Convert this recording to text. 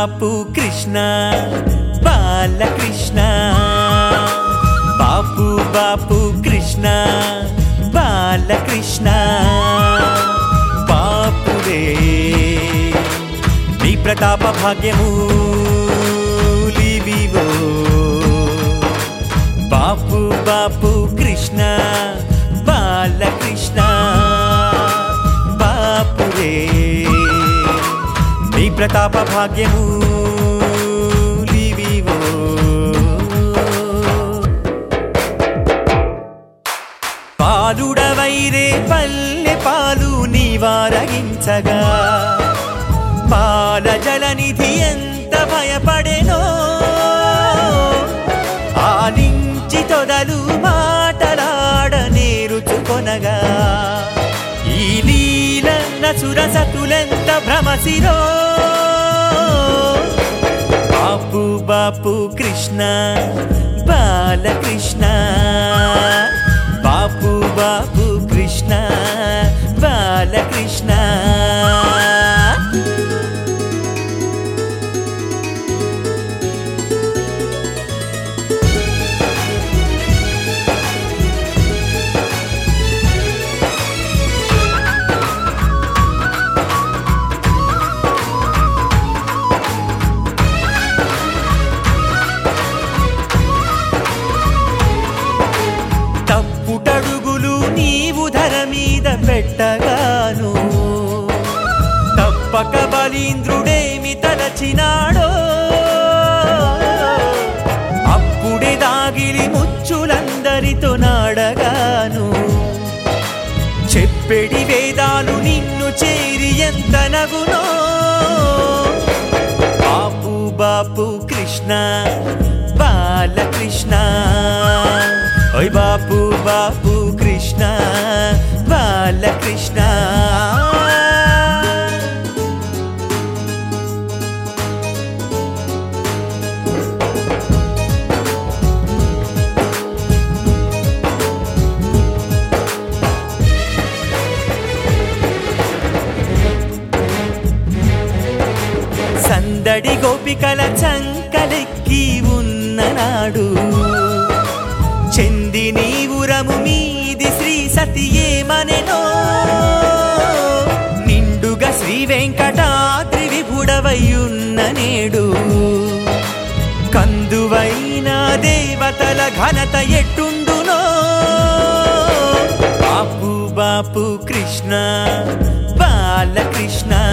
బాపు కృష్ణ బాలకృష్ణ బాపు బాపు కృష్ణ బాలకృష్ణ బాపురే నీ ప్రతాప భాగ్యము లివివో బాపు బాపు కృష్ణ బాలకృష్ణ బాపురే నీ ప్రతాప భాగ్యము లివివో పాలుడవైరే పల్లె పాలు నీవారగించగా పాల జలనిధి ఎంత భయపడెనో ఆలించి తొదలు మాటలాడ నేరుచుకొనగా ఈ లీల నసురసతులెంత భ్రమసిరో బాపు బాపు కృష్ణ బాలకృష్ణ బాపు బాపు కృష్ణ బాలకృష్ణ తప్పుటడుగులు నీవు ధర మీద పెట్టగాను తప్పక బలీంద్రుడేమి తలచినాడో అప్పుడే దాగిలి ముచ్చులందరితో నాడగాను చెప్పెడి వేదాలు నిన్ను చేరి ఎంత నగునో బాపు బాపు కృష్ణ బాలకృష్ణ ఓయ్ బాపు బాపు కృష్ణ బాలకృష్ణ సందడి గోపికల చంకలెక్కి ఉన్ననాడు చెందిని ఉరము మీది శ్రీ సతి ఏమనెనో నిండుగా శ్రీ వెంకటాద్రి విభుడవయ్యున్న నేడు కందువైన దేవతల ఘనత ఎట్టుండునో బాపు బాపు కృష్ణ బాలకృష్ణ